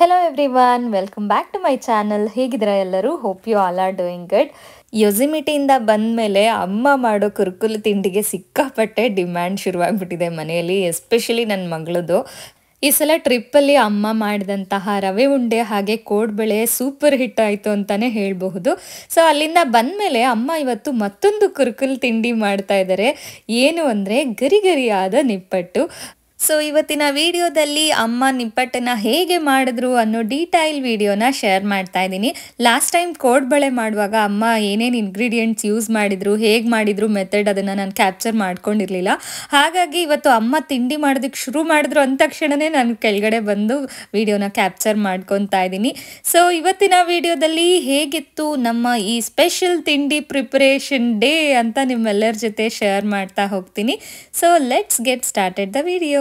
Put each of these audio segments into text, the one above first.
Hello everyone welcome back to my channel ಹೇಗಿದ್ದೀರಾ ಎಲ್ಲರೂ hope you all are doing good ಯೋಸಿಮಿಟಿಯಿಂದ ಬಂದಮೇಲೆ ಅಮ್ಮ ಮಾಡೋ ಕುರುಕುಲು ತಿಂಡಿಗೆ ಸಿಕ್ಕಾಪಟ್ಟೆ ಡಿಮ್ಯಾಂಡ್ ಶುರುವಾಗ್ಬಿಟ್ಟಿದೆ ಮನೆಯಲ್ಲಿ ಎಸ್ಪೆಷಲಿ ನನ್ನ ಮಗಳದು ಈ ಸಲ ಟ್ರಿಪ್ಪಲ್ಲಿ ಅಮ್ಮ ಮಾಡಿದಂತಹ ರವೆ ಉಂಡೆ ಹಾಗೆ ಕೋಡ್ಬಳೆ ಸೂಪರ್ ಹಿಟ್ ಆಯಿತು ಅಂತಲೇ ಹೇಳಬಹುದು ಸೊ ಅಲ್ಲಿಂದ ಬಂದಮೇಲೆ ಅಮ್ಮ ಇವತ್ತು ಮತ್ತೊಂದು ಕುರುಕುಲ್ ತಿಂಡಿ ಮಾಡ್ತಾ ಇದ್ದಾರೆ ಏನು ಅಂದರೆ ಗರಿ ಗರಿಯಾದ ನಿಪ್ಪಟ್ಟು ಸೊ ಇವತ್ತಿನ ವಿಡಿಯೋದಲ್ಲಿ ಅಮ್ಮ ನಿಪ್ಪಟ್ಟನ್ನ ಹೇಗೆ ಮಾಡಿದ್ರು ಅನ್ನೋ ಡೀಟೈಲ್ ವಿಡಿಯೋನ ಶೇರ್ ಮಾಡ್ತಾ ಇದ್ದೀನಿ ಲಾಸ್ಟ್ ಟೈಮ್ ಕೋಡ್ಬಳೆ ಮಾಡುವಾಗ ಅಮ್ಮ ಏನೇನು ಇಂಗ್ರೀಡಿಯೆಂಟ್ಸ್ ಯೂಸ್ ಮಾಡಿದ್ರು ಹೇಗೆ ಮಾಡಿದ್ರು ಮೆಥಡ್ ಅದನ್ನು ನಾನು ಕ್ಯಾಪ್ಚರ್ ಮಾಡ್ಕೊಂಡಿರಲಿಲ್ಲ ಹಾಗಾಗಿ ಇವತ್ತು ಅಮ್ಮ ತಿಂಡಿ ಮಾಡೋದಕ್ಕೆ ಶುರು ಮಾಡಿದ್ರು ಅಂದ ತಕ್ಷಣವೇ ನಾನು ಕೆಳಗಡೆ ಬಂದು ವಿಡಿಯೋನ ಕ್ಯಾಪ್ಚರ್ ಮಾಡ್ಕೊತಾ ಇದ್ದೀನಿ ಸೊ ಇವತ್ತಿನ ವಿಡಿಯೋದಲ್ಲಿ ಹೇಗಿತ್ತು ನಮ್ಮ ಈ ಸ್ಪೆಷಲ್ ತಿಂಡಿ ಪ್ರಿಪರೇಷನ್ ಡೇ ಅಂತ ನಿಮ್ಮೆಲ್ಲರ ಜೊತೆ ಶೇರ್ ಮಾಡ್ತಾ ಹೋಗ್ತೀನಿ so let's get started the video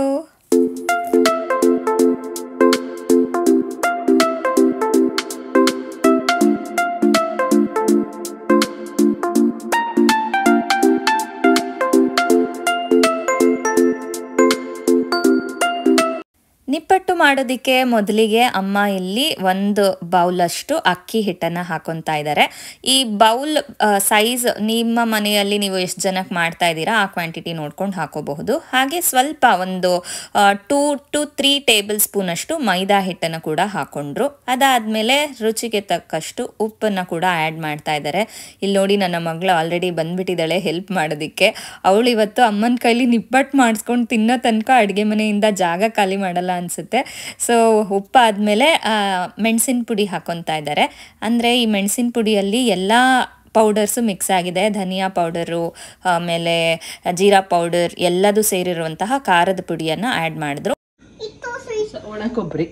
ನಿಪ್ಪಟ್ಟು ಮಾಡೋದಕ್ಕೆ ಮೊದಲಿಗೆ ಅಮ್ಮ ಇಲ್ಲಿ ಒಂದು ಬೌಲಷ್ಟು ಅಕ್ಕಿ ಹಿಟ್ಟನ್ನು ಹಾಕೊತಾ ಇದ್ದಾರೆ ಈ ಬೌಲ್ ಸೈಜ್ ನಿಮ್ಮ ಮನೆಯಲ್ಲಿ ನೀವು ಎಷ್ಟು ಜನಕ್ಕೆ ಮಾಡ್ತಾ ಇದ್ದೀರಾ ಆ ಕ್ವಾಂಟಿಟಿ ನೋಡ್ಕೊಂಡು ಹಾಕೋಬಹುದು ಹಾಗೆ ಸ್ವಲ್ಪ ಒಂದು ಟೂ ಟು ತ್ರೀ ಟೇಬಲ್ ಸ್ಪೂನಷ್ಟು ಮೈದಾ ಹಿಟ್ಟನ್ನು ಕೂಡ ಹಾಕೊಂಡ್ರು ಅದಾದಮೇಲೆ ರುಚಿಗೆ ತಕ್ಕಷ್ಟು ಉಪ್ಪನ್ನು ಕೂಡ ಆ್ಯಡ್ ಮಾಡ್ತಾ ಇದ್ದಾರೆ ಇಲ್ಲಿ ನೋಡಿ ನನ್ನ ಮಗಳು ಆಲ್ರೆಡಿ ಬಂದ್ಬಿಟ್ಟಿದ್ದಾಳೆ ಹೆಲ್ಪ್ ಮಾಡೋದಕ್ಕೆ ಅವಳು ಇವತ್ತು ಅಮ್ಮನ ಕೈಲಿ ನಿಪ್ಪಟ್ಟು ಮಾಡಿಸ್ಕೊಂಡು ತಿನ್ನೋ ತನಕ ಅಡುಗೆ ಮನೆಯಿಂದ ಜಾಗ ಖಾಲಿ ಮಾಡಲ್ಲ ಅನಿಸುತ್ತೆ ಸೊ ಉಪ್ಪಾದಮೇಲೆ ಮೆಣಸಿನ ಪುಡಿ ಹಾಕೊತಾ ಇದ್ದಾರೆ ಅಂದರೆ ಈ ಮೆಣಸಿನ ಪುಡಿಯಲ್ಲಿ ಎಲ್ಲ ಪೌಡರ್ಸು ಮಿಕ್ಸ್ ಆಗಿದೆ ಧನಿಯಾ ಪೌಡರು ಆಮೇಲೆ ಜೀರಾ ಪೌಡರ್ ಎಲ್ಲದೂ ಸೇರಿರುವಂತಹ ಖಾರದ ಪುಡಿಯನ್ನು ಆ್ಯಡ್ ಮಾಡಿದ್ರು ಒಣ ಕೊಬ್ಬರಿ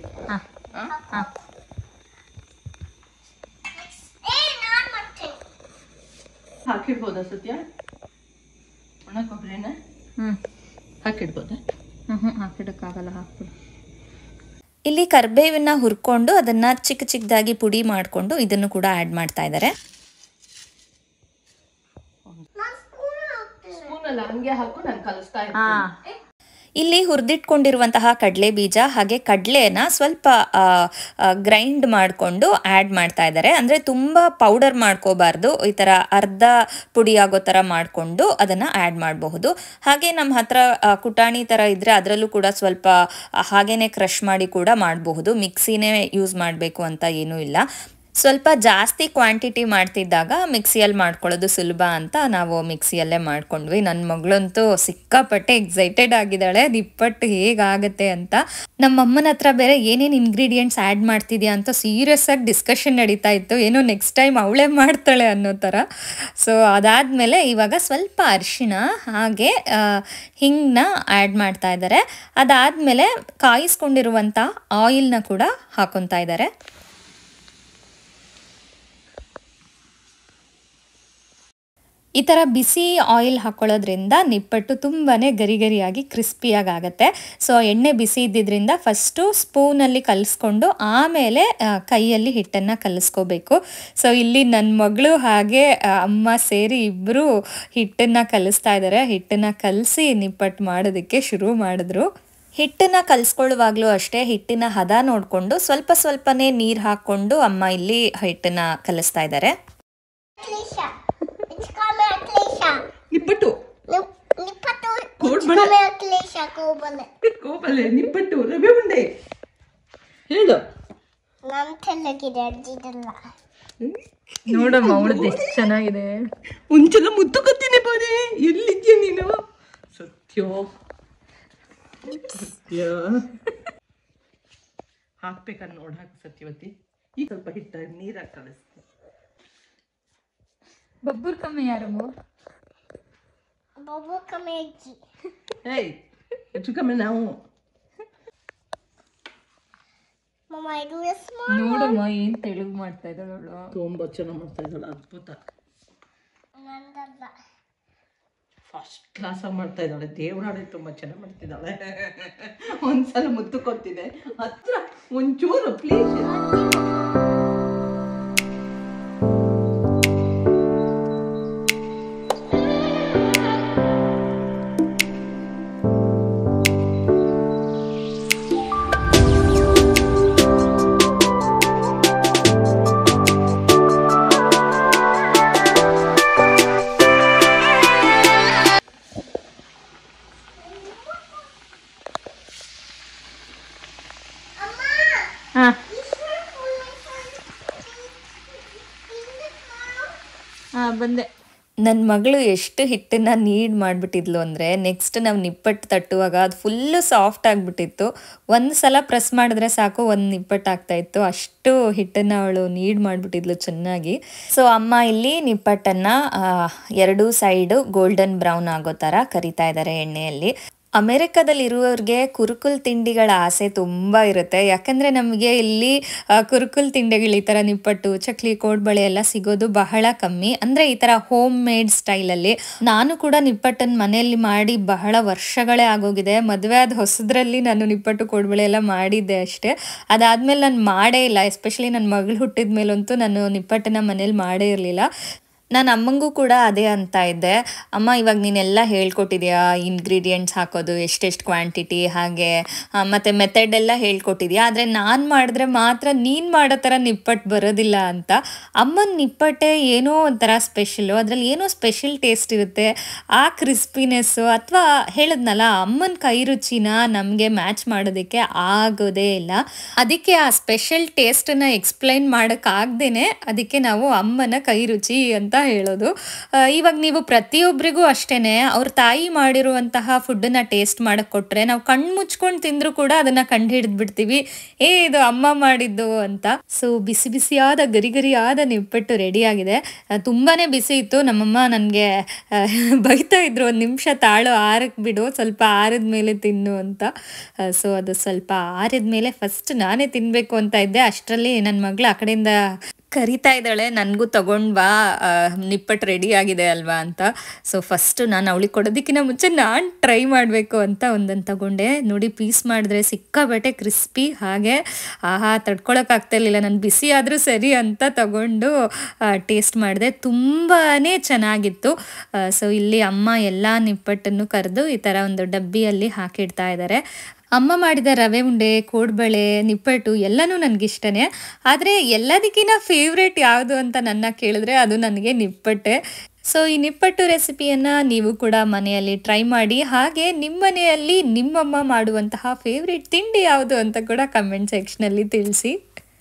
ಹಾಕಿಡ್ಬೋದಾ ಸತ್ಯ ಒಣ ಕೊಬ್ಬರಿನ ಹ್ಞೂ ಹಾಕಿಡ್ಬೋದಾ ಹ್ಞೂ ಹಾಕಿಡೋಕ್ಕಾಗಲ್ಲ ಹಾಕ್ಬಿಡು ಇಲ್ಲಿ ಕರ್ಬೇವನ್ನ ಹುರ್ಕೊಂಡು ಅದನ್ನ ಚಿಕ್ಕ ಚಿಕ್ಕದಾಗಿ ಪುಡಿ ಮಾಡಿಕೊಂಡು ಇದನ್ನು ಕೂಡ ಆ್ಯಡ್ ಮಾಡ್ತಾ ಇದ್ದಾರೆ ಸ್ಪೂನ್ ಅಲ್ಲ ಹಂಗೆ ಹಾಕು ನಾನು ಕಲಿಸ್ತಾ ಇರ್ತೀನಿ ಇಲ್ಲಿ ಹುರಿದಿಟ್ಕೊಂಡಿರುವಂತಹ ಕಡಲೆ ಬೀಜ ಹಾಗೆ ಕಡಲೆನ ಸ್ವಲ್ಪ ಗ್ರೈಂಡ್ ಮಾಡಿಕೊಂಡು ಆ್ಯಡ್ ಮಾಡ್ತಾ ಇದ್ದಾರೆ ಅಂದರೆ ತುಂಬ ಪೌಡರ್ ಮಾಡ್ಕೋಬಾರ್ದು ಈ ಥರ ಅರ್ಧ ಪುಡಿ ಆಗೋ ಥರ ಮಾಡಿಕೊಂಡು ಅದನ್ನು ಆ್ಯಡ್ ಮಾಡಬಹುದು ಹಾಗೆ ನಮ್ಮ ಹತ್ರ ಆ, ಕುಟಾಣಿ ಥರ ಇದ್ದರೆ ಅದರಲ್ಲೂ ಕೂಡ ಸ್ವಲ್ಪ ಹಾಗೇನೆ ಕ್ರಷ್ ಮಾಡಿ ಕೂಡ ಮಾಡಬಹುದು ಮಿಕ್ಸಿನೇ ಯೂಸ್ ಮಾಡಬೇಕು ಅಂತ ಏನೂ ಇಲ್ಲ ಸ್ವಲ್ಪ ಜಾಸ್ತಿ ಕ್ವಾಂಟಿಟಿ ಮಾಡ್ತಿದ್ದಾಗ ಮಿಕ್ಸಿಯಲ್ಲಿ ಮಾಡ್ಕೊಳ್ಳೋದು ಸುಲಭ ಅಂತ ನಾವು ಮಿಕ್ಸಿಯಲ್ಲೇ ಮಾಡ್ಕೊಂಡ್ವಿ ನನ್ನ ಮಗಳಂತೂ ಸಿಕ್ಕಾಪಟ್ಟೆ ಎಕ್ಸೈಟೆಡ್ ಆಗಿದ್ದಾಳೆ ನಿಪ್ಪಟ್ಟು ಹೇಗಾಗತ್ತೆ ಅಂತ ನಮ್ಮಮ್ಮನ ಹತ್ರ ಬೇರೆ ಏನೇನು ಇಂಗ್ರೀಡಿಯೆಂಟ್ಸ್ ಆ್ಯಡ್ ಮಾಡ್ತಿದ್ಯಾ ಅಂತ ಸೀರಿಯಸ್ ಆಗಿ ಡಿಸ್ಕಷನ್ ನಡೀತಾ ಇತ್ತು ಏನೋ ನೆಕ್ಸ್ಟ್ ಟೈಮ್ ಅವಳೇ ಮಾಡ್ತಾಳೆ ಅನ್ನೋ ಥರ ಸೊ ಅದಾದಮೇಲೆ ಇವಾಗ ಸ್ವಲ್ಪ ಅರಿಶಿಣ ಹಾಗೆ ಆ, ಹಿಂಗನ್ನ ಆ್ಯಡ್ ಮಾಡ್ತಾ ಇದ್ದಾರೆ ಅದಾದಮೇಲೆ ಕಾಯಿಸ್ಕೊಂಡಿರುವಂಥ ಆಯಿಲ್ನ ಕೂಡ ಹಾಕೊತಾ ಇದ್ದಾರೆ ಈ ಥರ ಬಿಸಿ ಆಯಿಲ್ ಹಾಕೊಳ್ಳೋದ್ರಿಂದ ನಿಪ್ಪಟ್ಟು ತುಂಬಾ ಗರಿ ಗರಿಯಾಗಿ ಕ್ರಿಸ್ಪಿಯಾಗಿ ಆಗುತ್ತೆ ಸೊ ಎಣ್ಣೆ ಬಿಸಿ ಇದ್ದಿದ್ರಿಂದ ಫಸ್ಟು ಸ್ಪೂನಲ್ಲಿ ಕಲಿಸ್ಕೊಂಡು ಆಮೇಲೆ ಆ, ಕೈಯಲ್ಲಿ ಹಿಟ್ಟನ್ನು ಕಲಿಸ್ಕೋಬೇಕು ಸೊ ಇಲ್ಲಿ ನನ್ನ ಮಗಳು ಹಾಗೆ ಆ, ಅಮ್ಮ ಸೇರಿ ಇಬ್ಬರು ಹಿಟ್ಟನ್ನು ಕಲಿಸ್ತಾ ಇದ್ದಾರೆ ಹಿಟ್ಟನ್ನು ಕಲಸಿ ನಿಪ್ಪಟ್ಟು ಮಾಡೋದಕ್ಕೆ ಶುರು ಮಾಡಿದ್ರು ಹಿಟ್ಟನ್ನ ಕಲಿಸ್ಕೊಳ್ಳುವಾಗಲೂ ಅಷ್ಟೇ ಹಿಟ್ಟಿನ ಹದ ನೋಡಿಕೊಂಡು ಸ್ವಲ್ಪ ಸ್ವಲ್ಪನೇ ನೀರು ಹಾಕ್ಕೊಂಡು ಅಮ್ಮ ಇಲ್ಲಿ ಹಿಟ್ಟನ್ನ ಕಲಿಸ್ತಾ ಇದ್ದಾರೆ Atleisha. It's called Atleisha. Nippattu Nippatu. Kodubale Atleisha Kobale. ಕೋಬಲೆ ನಿಪ್ಪಟ್ಟು ರವೆ ಉಂಡೆ ಹೇಳು ನಮ್ ತೆಲಗಿದೆ ಅಜ್ಜಿದಲ್ಲ ನೋಡಮ್ಮ ಅವಳದ್ದು ಎಷ್ಟು ಚೆನ್ನಾಗಿದೆ ಒಂದ್ಸಲ ಮುತ್ತು ಕತ್ತೀನಿ ಬಾರೆ ಎಲ್ಲಿದ್ಯಾ ನೀನು ಸತ್ಯ ಸತ್ಯ ಹಾಕ್ಬೇಕನ್ನ ನೋಡ್ ಹಾಕು ಸತ್ಯವತಿ ಈಗ ಸ್ವಲ್ಪ ಹಿಟ್ಟ ನೀರಾಗಿ ಕಳಿಸ್ತೀನಿ ಬಬ್ಬುರ್ ಕಮ್ಮಿ ಯಾರಮ್ಮ ಬೊಬ್ಬು ಕಮ್ಮಿ ಅಜ್ಜಿ ಏಯ್ ಹೆಚ್ಚು ಕಮ್ಮಿ ನಾವು ಮಮ್ಮ ಇದು ಎಸ್ ನೋಡಮ್ಮ ಏನ್ ತೆಳುಗ್ ಮಾಡ್ತಾ ಇದ್ದಾಳೆ ಅವಳು ತುಂಬ ಚೆನ್ನಾಗಿ ಮಾಡ್ತಾ ಇದ್ದಾಳೆ ಅದ್ಭುತ ನಂದಲ್ಲ ಫಸ್ಟ್ ಕ್ಲಾಸಾಗಿ ಮಾಡ್ತಾ ಇದ್ದಾಳೆ ದೇವರಾಳೆ ತುಂಬ ಚೆನ್ನಾಗಿ ಮಾಡ್ತಿದ್ದಾಳೆ ಒಂದ್ಸಲ ಮುತ್ತು ಕೊಟ್ಟಿದೆ ಹತ್ರ ಒಂಚೂರು ಪ್ಲೀಸ್ ಹಾಂ ಹಾಂ ಬಂದೆ ನನ್ನ ಮಗಳು ಎಷ್ಟು ಹಿಟ್ಟನ್ನ ನೀಡ್ ಮಾಡಿಬಿಟ್ಟಿದ್ಲು ಅಂದರೆ ನೆಕ್ಸ್ಟ್ ನಾವು ನಿಪ್ಪಟ್ಟು ತಟ್ಟುವಾಗ ಅದು ಫುಲ್ಲು ಸಾಫ್ಟ್ ಆಗಿಬಿಟ್ಟಿತ್ತು ಒಂದು ಸಲ ಪ್ರೆಸ್ ಮಾಡಿದ್ರೆ ಸಾಕು ಒಂದು ನಿಪ್ಪಟ್ಟು ಆಗ್ತಾ ಇತ್ತು ಅಷ್ಟು ಹಿಟ್ಟನ್ನು ಅವಳು ನೀಡ್ ಮಾಡಿಬಿಟ್ಟಿದ್ಲು ಚೆನ್ನಾಗಿ ಸೊ ಅಮ್ಮ ಇಲ್ಲಿ ನಿಪ್ಪಟ್ಟನ್ನು ಎರಡೂ ಸೈಡು ಗೋಲ್ಡನ್ ಬ್ರೌನ್ ಆಗೋ ಥರ ಕರಿತಾ ಇದ್ದಾರೆ ಎಣ್ಣೆಯಲ್ಲಿ ಅಮೆರಿಕದಲ್ಲಿ ಇರುವವ್ರಿಗೆ ಕುರುಕುಲ್ ತಿಂಡಿಗಳ ಆಸೆ ತುಂಬ ಇರುತ್ತೆ ಯಾಕಂದರೆ ನಮಗೆ ಇಲ್ಲಿ ಆ, ಕುರುಕುಲ್ ತಿಂಡಿಗಳು ಈ ಥರ ನಿಪ್ಪಟ್ಟು ಚಕ್ಲಿ ಕೋಡ್ಬಳೆ ಎಲ್ಲ ಸಿಗೋದು ಬಹಳ ಕಮ್ಮಿ ಅಂದರೆ ಈ ಥರ ಹೋಮ್ ಮೇಡ್ ಸ್ಟೈಲಲ್ಲಿ ನಾನು ಕೂಡ ನಿಪ್ಪಟ್ಟನ್ನು ಮನೆಯಲ್ಲಿ ಮಾಡಿ ಬಹಳ ವರ್ಷಗಳೇ ಆಗೋಗಿದೆ ಮದುವೆ ಆದ ಹೊಸದ್ರಲ್ಲಿ ನಾನು ನಿಪ್ಪಟ್ಟು ಕೋಡ್ಬಳೆ ಎಲ್ಲ ಮಾಡಿದ್ದೆ ಅಷ್ಟೇ ಅದಾದಮೇಲೆ ನಾನು ಮಾಡೇ ಇಲ್ಲ ಎಸ್ಪೆಷಲಿ ನನ್ನ ಮಗಳು ಹುಟ್ಟಿದ ಮೇಲಂತೂ ನಾನು ನಿಪ್ಪಟ್ಟನ್ನ ಮನೇಲಿ ಮಾಡೇ ಇರಲಿಲ್ಲ ನಾನು ಅಮ್ಮಂಗೂ ಕೂಡ ಅದೇ ಅಂತ ಇದ್ದೆ ಅಮ್ಮ ಇವಾಗ ನೀನೆಲ್ಲ ಹೇಳ್ಕೊಟ್ಟಿದ್ಯಾ ಇಂಗ್ರೀಡಿಯೆಂಟ್ಸ್ ಹಾಕೋದು ಎಷ್ಟೆಷ್ಟು ಕ್ವಾಂಟಿಟಿ ಹಾಗೆ ಆ, ಮತ್ತೆ ಮೆಥಡ್ ಎಲ್ಲ ಹೇಳ್ಕೊಟ್ಟಿದ್ಯಾ ಆದರೆ ನಾನು ಮಾಡಿದ್ರೆ ಮಾತ್ರ ನೀನು ಮಾಡೋ ಥರ ನಿಪ್ಪಟ್ಟು ಬರೋದಿಲ್ಲ ಅಂತ ಅಮ್ಮನ ನಿಪ್ಪಟ್ಟೆ ಏನೋ ಒಂಥರ ಸ್ಪೆಷಲು ಅದರಲ್ಲಿ ಏನೋ ಸ್ಪೆಷಲ್ ಟೇಸ್ಟ್ ಇರುತ್ತೆ ಆ ಕ್ರಿಸ್ಪಿನೆಸ್ಸು ಅಥವಾ ಹೇಳಿದ್ನಲ್ಲ ಅಮ್ಮನ ಕೈ ರುಚಿನ ನಮಗೆ ಮ್ಯಾಚ್ ಮಾಡೋದಕ್ಕೆ ಆಗೋದೇ ಇಲ್ಲ ಅದಕ್ಕೆ ಆ ಸ್ಪೆಷಲ್ ಟೇಸ್ಟನ್ನು ಎಕ್ಸ್ಪ್ಲೈನ್ ಮಾಡೋಕ್ಕಾಗ್ದೇ ಅದಕ್ಕೆ ನಾವು ಅಮ್ಮನ ಕೈ ರುಚಿ ಅಂತ ಹೇಳೋದು ಆ, ಇವಾಗ ನೀವು ಪ್ರತಿಯೊಬ್ಬರಿಗೂ ಅಷ್ಟೇನೆ ಅವ್ರ ತಾಯಿ ಮಾಡಿರುವಂತಹ ಫುಡ್ಡನ್ನ ಟೇಸ್ಟ್ ಮಾಡಕ್ ಕೊಟ್ರೆ ನಾವು ಕಣ್ಣು ಮುಚ್ಕೊಂಡು ತಿಂದ್ರು ಕೂಡ ಅದನ್ನ ಕಂಡು ಹಿಡಿದು ಬಿಡ್ತೀವಿ ಏ ಇದು ಅಮ್ಮ ಮಾಡಿದ್ದು ಅಂತ ಸೊ ಬಿಸಿ ಬಿಸಿಯಾದ ಗರಿ ಗರಿಯಾದ ನಿಪ್ಪಟ್ಟು ರೆಡಿ ಆಗಿದೆ ಆ, ತುಂಬಾನೇ ಬಿಸಿ ಇತ್ತು ನಮ್ಮಮ್ಮ ನನಗೆ ಬೈತಾ ಇದ್ರು ಒಂದು ನಿಮಿಷ ತಾಳು ಆರಕ್ಕೆ ಬಿಡು ಸ್ವಲ್ಪ ಆರಿದ ಮೇಲೆ ತಿನ್ನು ಅಂತ ಸೊ ಅದು ಸ್ವಲ್ಪ ಆರಿದ ಮೇಲೆ ಫಸ್ಟ್ ನಾನೇ ತಿನ್ನಬೇಕು ಅಂತ ಇದ್ದೆ ಅಷ್ಟರಲ್ಲಿ ನನ್ನ ಮಗಳು ಆ ಕಡೆಯಿಂದ ಕರಿತಾ ಇದ್ದಾಳೆ ನನಗೂ ತಗೊಂಡ್ ಬಾ ಆ, ನಿಪ್ಪಟ್ಟು ರೆಡಿ ಆಗಿದೆ ಅಲ್ವಾ ಅಂತ ಸೊ ಫಸ್ಟು ನಾನು ಅವಳಿಗೆ ಕೊಡೋದಕ್ಕಿಂತ ಮುಂಚೆ ನಾನು ಟ್ರೈ ಮಾಡಬೇಕು ಅಂತ ಒಂದನ್ನು ತಗೊಂಡೆ ನೋಡಿ ಪೀಸ್ ಮಾಡಿದ್ರೆ ಸಿಕ್ಕಾಬಟ್ಟೆ ಕ್ರಿಸ್ಪಿ ಹಾಗೆ ಆಹಾ ತಡ್ಕೊಳಕ್ಕಾಗ್ತಾ ಇರಲಿಲ್ಲ ನಾನು ಬಿಸಿ ಆದರೂ ಸರಿ ಅಂತ ತಗೊಂಡು ಟೇಸ್ಟ್ ಮಾಡಿದೆ ತುಂಬಾ ಚೆನ್ನಾಗಿತ್ತು ಸೊ ಇಲ್ಲಿ ಅಮ್ಮ ಎಲ್ಲ ನಿಪ್ಪಟ್ಟನ್ನು ಕರೆದು ಈ ಥರ ಒಂದು ಡಬ್ಬಿಯಲ್ಲಿ ಹಾಕಿಡ್ತಾ ಇದ್ದಾರೆ ಅಮ್ಮ ಮಾಡಿದ ರವೆ ಉಂಡೆ ಕೋಡ್ಬಳೆ ನಿಪ್ಪಟ್ಟು ಎಲ್ಲನೂ ನನಗಿಷ್ಟನೇ ಆದರೆ ಎಲ್ಲದಕ್ಕಿಂತ ಫೇವ್ರೇಟ್ ಯಾವುದು ಅಂತ ನನ್ನ ಕೇಳಿದ್ರೆ ಅದು ನನಗೆ ನಿಪ್ಪಟ್ಟೆ ಸೊ ಈ ನಿಪ್ಪಟ್ಟು ರೆಸಿಪಿಯನ್ನು ನೀವು ಕೂಡ ಮನೆಯಲ್ಲಿ ಟ್ರೈ ಮಾಡಿ ಹಾಗೆ ನಿಮ್ಮ ಮನೆಯಲ್ಲಿ ನಿಮ್ಮಮ್ಮ ಮಾಡುವಂತಹ ಫೇವ್ರೇಟ್ ತಿಂಡಿ ಯಾವುದು ಅಂತ ಕೂಡ ಕಮೆಂಟ್ ಸೆಕ್ಷನಲ್ಲಿ ತಿಳಿಸಿ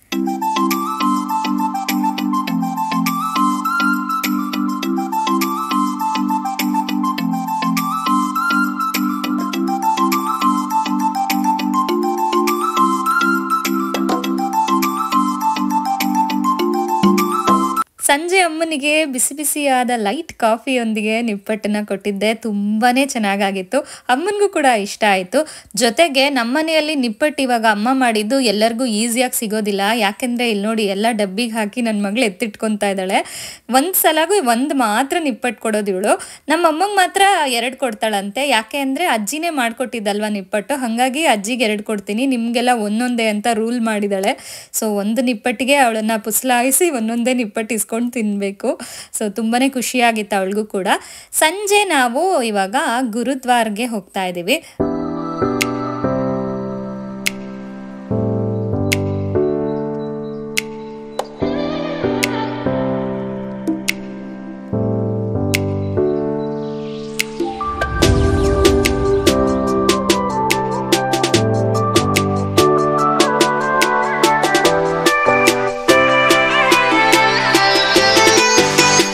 ಸಂಜೆ ಅಮ್ಮನಿಗೆ ಬಿಸಿ ಬಿಸಿಯಾದ ಲೈಟ್ ಕಾಫಿಯೊಂದಿಗೆ ನಿಪ್ಪಟ್ಟನ್ನ ಕೊಟ್ಟಿದ್ದೆ ತುಂಬಾನೇ ಚೆನ್ನಾಗಾಗಿತ್ತು ಅಮ್ಮನಿಗೂ ಕೂಡ ಇಷ್ಟ ಆಯಿತು ಜೊತೆಗೆ ನಮ್ಮನೆಯಲ್ಲಿ ನಿಪ್ಪಟ್ಟು ಇವಾಗ ಅಮ್ಮ ಮಾಡಿದ್ದು ಎಲ್ಲರಿಗೂ ಈಸಿಯಾಗಿ ಸಿಗೋದಿಲ್ಲ ಯಾಕೆಂದರೆ ಇಲ್ಲಿ ನೋಡಿ ಎಲ್ಲ ಡಬ್ಬಿಗೆ ಹಾಕಿ ನನ್ನ ಮಗಳು ಎತ್ತಿಟ್ಕೊತಾ ಇದ್ದಾಳೆ ಒಂದು ಸಲಾಗೂ ಒಂದು ಮಾತ್ರ ನಿಪ್ಪಟ್ಟು ಕೊಡೋದು ಇವಳು ನಮ್ಮ ಅಮ್ಮಂಗೆ ಮಾತ್ರ ಎರಡು ಕೊಡ್ತಾಳಂತೆ ಯಾಕೆ ಅಂದರೆ ಅಜ್ಜಿನೇ ಮಾಡಿಕೊಟ್ಟಿದ್ದಲ್ವ ನಿಪ್ಪಟ್ಟು ಹಾಗಾಗಿ ಅಜ್ಜಿಗೆ ಎರಡು ಕೊಡ್ತೀನಿ ನಿಮಗೆಲ್ಲ ಒಂದೊಂದೇ ಅಂತ ರೂಲ್ ಮಾಡಿದ್ದಾಳೆ ಸೊ ಒಂದು ನಿಪ್ಪಟ್ಟಿಗೆ ಅವಳನ್ನ ಪುಸ್ಲಾಯಿಸಿ ಒಂದೊಂದೇ ನಿಪ್ಪಟ್ಟು ಇಸ್ಕೊಂಡು ತಿನ್ನಬೇಕು ಸೊ ತುಂಬಾ ಖುಷಿಯಾಗಿತ್ತು ಅವಳಿಗೂ ಕೂಡ ಸಂಜೆ ನಾವು ಇವಾಗ ಗುರುದ್ವಾರ್ಗೆ ಹೋಗ್ತಾ ಇದ್ದೀವಿ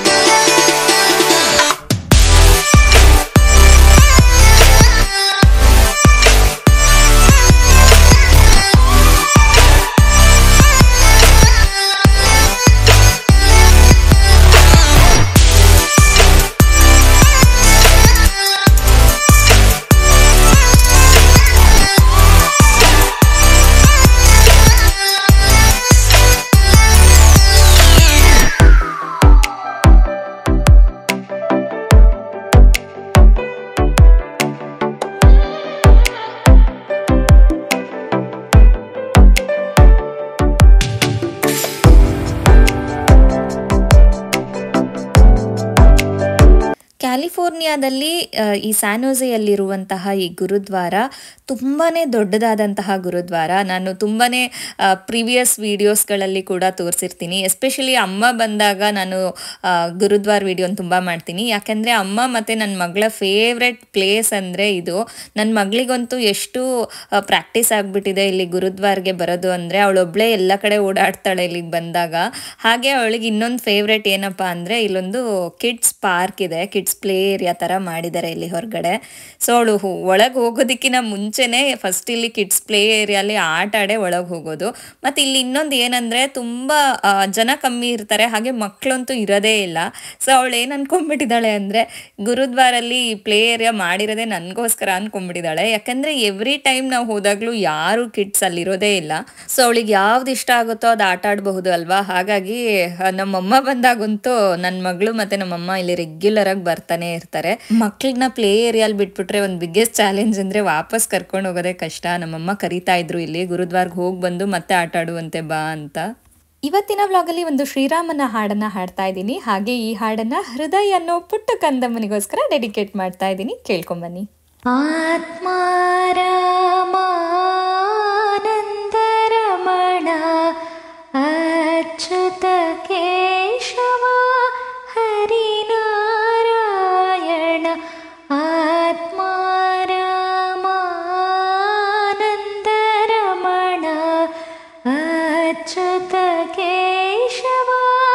Thank ಕ್ಯಾಲಿಫೋರ್ನಿಯಾದಲ್ಲಿ ಆ, ಈ ಸ್ಯಾನೋಸೆಯಲ್ಲಿರುವಂತಹ ಈ ಗುರುದ್ವಾರ ತುಂಬಾ ದೊಡ್ಡದಾದಂತಹ ಗುರುದ್ವಾರ ನಾನು ತುಂಬಾ ಪ್ರಿವಿಯಸ್ ವೀಡಿಯೋಸ್ಗಳಲ್ಲಿ ಕೂಡ ತೋರಿಸಿರ್ತೀನಿ ಎಸ್ಪೆಷಲಿ ಅಮ್ಮ ಬಂದಾಗ ನಾನು ಆ, ಗುರುದ್ವಾರ ವಿಡಿಯೋನ ತುಂಬ ಮಾಡ್ತೀನಿ ಯಾಕೆಂದರೆ ಅಮ್ಮ ಮತ್ತು ನನ್ನ ಮಗಳ ಫೇವ್ರೆಟ್ ಪ್ಲೇಸ್ ಅಂದರೆ ಇದು ನನ್ನ ಮಗಳಿಗಂತೂ ಎಷ್ಟು ಪ್ರಾಕ್ಟೀಸ್ ಆಗಿಬಿಟ್ಟಿದೆ ಇಲ್ಲಿ ಗುರುದ್ವಾರ್ಗೆ ಬರೋದು ಅಂದರೆ ಅವಳೊಬ್ಳೇ ಎಲ್ಲ ಕಡೆ ಓಡಾಡ್ತಾಳೆ ಇಲ್ಲಿಗೆ ಬಂದಾಗ ಹಾಗೆ ಅವಳಿಗೆ ಇನ್ನೊಂದು ಫೇವ್ರೆಟ್ ಏನಪ್ಪ ಅಂದರೆ ಇಲ್ಲೊಂದು ಕಿಡ್ಸ್ ಪಾರ್ಕ್ ಇದೆ ಕಿಡ್ಸ್ ಪ್ಲೇ ಏರಿಯಾ ಥರ ಮಾಡಿದ್ದಾರೆ ಇಲ್ಲಿ ಹೊರಗಡೆ ಸೊ ಅವಳು ಒಳಗೆ ಹೋಗೋದಕ್ಕಿಂತ ಮುಂಚೆನೇ ಫಸ್ಟ್ ಇಲ್ಲಿ ಕಿಡ್ಸ್ ಪ್ಲೇ ಏರಿಯಲ್ಲಿ ಆಟ ಆಡೇ ಒಳಗೆ ಹೋಗೋದು ಮತ್ತು ಇಲ್ಲಿ ಇನ್ನೊಂದು ಏನಂದರೆ ತುಂಬ ಆ, ಜನ ಕಮ್ಮಿ ಇರ್ತಾರೆ ಹಾಗೆ ಮಕ್ಕಳಂತೂ ಇರೋದೇ ಇಲ್ಲ ಸೊ ಅವಳು ಏನು ಅನ್ಕೊಂಡ್ಬಿಟ್ಟಿದ್ದಾಳೆ ಅಂದರೆ ಗುರುದ್ವಾರಲ್ಲಿ ಈ ಪ್ಲೇ ಏರಿಯಾ ಮಾಡಿರೋದೇ ನನಗೋಸ್ಕರ ಅನ್ಕೊಂಡ್ಬಿಟ್ಟಿದ್ದಾಳೆ ಯಾಕಂದರೆ ಎವ್ರಿ ಟೈಮ್ ನಾವು ಹೋದಾಗಲೂ ಯಾರು ಕಿಡ್ಸ್ ಅಲ್ಲಿರೋದೇ ಇಲ್ಲ ಸೊ ಅವಳಿಗೆ ಯಾವ್ದು ಇಷ್ಟ ಆಗುತ್ತೋ ಅದು ಆಟ ಆಡಬಹುದು ಅಲ್ವಾ ಹಾಗಾಗಿ ಆ, ನಮ್ಮಮ್ಮ ಬಂದಾಗಂತೂ ನನ್ನ ಮಗಳು ಮತ್ತು ನಮ್ಮಮ್ಮ ಇಲ್ಲಿ ರೆಗ್ಯುಲರ್ ಆಗಿ ಬರ್ತಾನೆ ಇರ್ತಾರೆ ಮಕ್ಕಳನ್ನ ಪ್ಲೇ ಏರಿಯಲ್ಲಿ ಬಿಟ್ಬಿಟ್ರೆ ಒಂದು ಬಿಗ್ಗೆಸ್ಟ್ ಚಾಲೆಂಜ್ ಅಂದರೆ ವಾಪಸ್ ಕರ್ಕೊಂಡು ಹೋಗೋದೇ ಕಷ್ಟ ನಮ್ಮಮ್ಮ ಕರಿತಾ ಇದ್ರು ಇಲ್ಲಿ ಗುರುದ್ವಾರ್ಗೆ ಹೋಗಿ ಬಂದು ಮತ್ತೆ ಆಟ ಆಡುವಂತೆ ಬಾ ಅಂತ ಇವತ್ತಿನ ವ್ಲಾಗಲ್ಲಿ ಒಂದು ಶ್ರೀರಾಮನ ಹಾಡನ್ನ ಹಾಡ್ತಾ ಇದ್ದೀನಿ ಹಾಗೆ ಈ ಹಾಡನ್ನ ಹೃದಯ ಅನ್ನೋ ಪುಟ್ಟ ಕಂದಮ್ಮನಿಗೋಸ್ಕರ ಡೆಡಿಕೇಟ್ ಮಾಡ್ತಾ ಇದ್ದೀನಿ ಕೇಳ್ಕೊಂಬನ್ನಿ ಆತ್ಮಾರಾಮಾನಂದರಮಣ ಅಚ್ಯುತ ಕೇಶವ ಹರಿನಾರಾಯಣ ಆತ್ಮಾರಾಮಾನಂದರಮಣ ಅಚ್ಯುತ ಕೇಶವ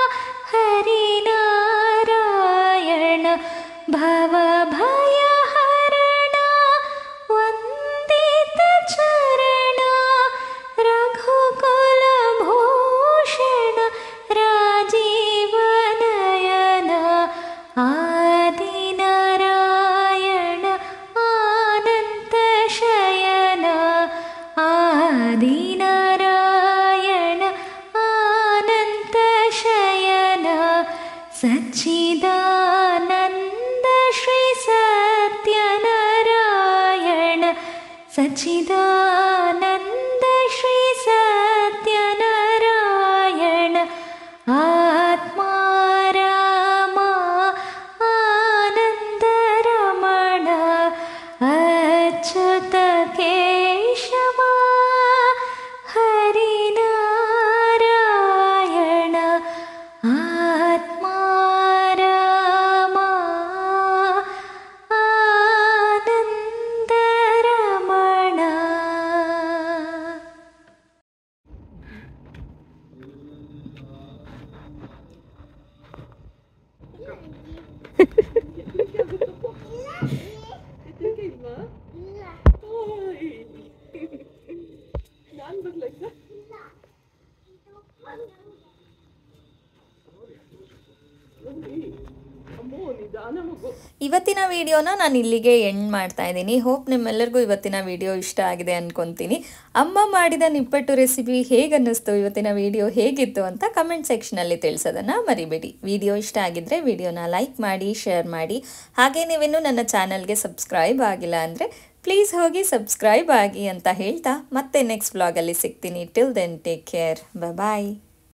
ಹರಿನಾರಾಯಣ ಭವಭಯ ಹರಣ ವಂದಿತ ಚರಣ ರಘುಕುಲ ಭೂಷಣ ರಾಜೀವನಯನ ಆದಿನಾರಾಯಣ ಆನಂತ ಶಯನ ಆದಿನಾರಾಯಣ ಆನಂತ ಶಯನ ಸಚ್ಚಿದಾನಂದ ಶ್ರೀ ಸತ್ಯನಾರಾಯಣ ಸಚ್ಚಿದಾನಂದ ಶ್ರೀ ಸತ್ಯನಾರಾಯಣ ಆತ್ಮಾರಾಮ ಆನಂದರಮಣ ಅಚ್ಯುತ ಕೇಶವ ಹರಿನಾರಾಯಣ ಆತ್ಮಾರಾಮ ಆನಂದರಮಣ ಇವತ್ತಿನ ವಿಡಿಯೋನ ನಾನು ಇಲ್ಲಿಗೆ ಎಂಡ್ ಮಾಡ್ತಾ ಇದ್ದೀನಿ ಹೋಪ್ ನಿಮ್ಮೆಲ್ಲರಿಗೂ ಇವತ್ತಿನ ವಿಡಿಯೋ ಇಷ್ಟ ಆಗಿದೆ ಅನ್ಕೊಂತೀನಿ ಅಮ್ಮ ಮಾಡಿದ ನಿಪ್ಪಟ್ಟು ರೆಸಿಪಿ ಹೇಗೆ ಅನ್ನಿಸ್ತು ಇವತ್ತಿನ ವಿಡಿಯೋ ಹೇಗಿತ್ತು ಅಂತ ಕಮೆಂಟ್ ಸೆಕ್ಷನಲ್ಲಿ ತಿಳಿಸೋದನ್ನು ಮರಿಬೇಡಿ ವಿಡಿಯೋ ಇಷ್ಟ ಆಗಿದ್ರೆ ವಿಡಿಯೋನ ಲೈಕ್ ಮಾಡಿ ಶೇರ್ ಮಾಡಿ ಹಾಗೆ ನೀವಿನ್ನೂ ನನ್ನ ಚಾನಲ್ಗೆ ಸಬ್ಸ್ಕ್ರೈಬ್ ಆಗಿಲ್ಲ ಅಂದರೆ ಪ್ಲೀಸ್ ಹೋಗಿ ಸಬ್ಸ್ಕ್ರೈಬ್ ಆಗಿ ಅಂತ ಹೇಳ್ತಾ ಮತ್ತೆ ನೆಕ್ಸ್ಟ್ ವ್ಲಾಗಲ್ಲಿ ಸಿಗ್ತೀನಿ ಟಿಲ್ ದೆನ್ ಟೇಕ್ ಕೇರ್ ಬಾಯ್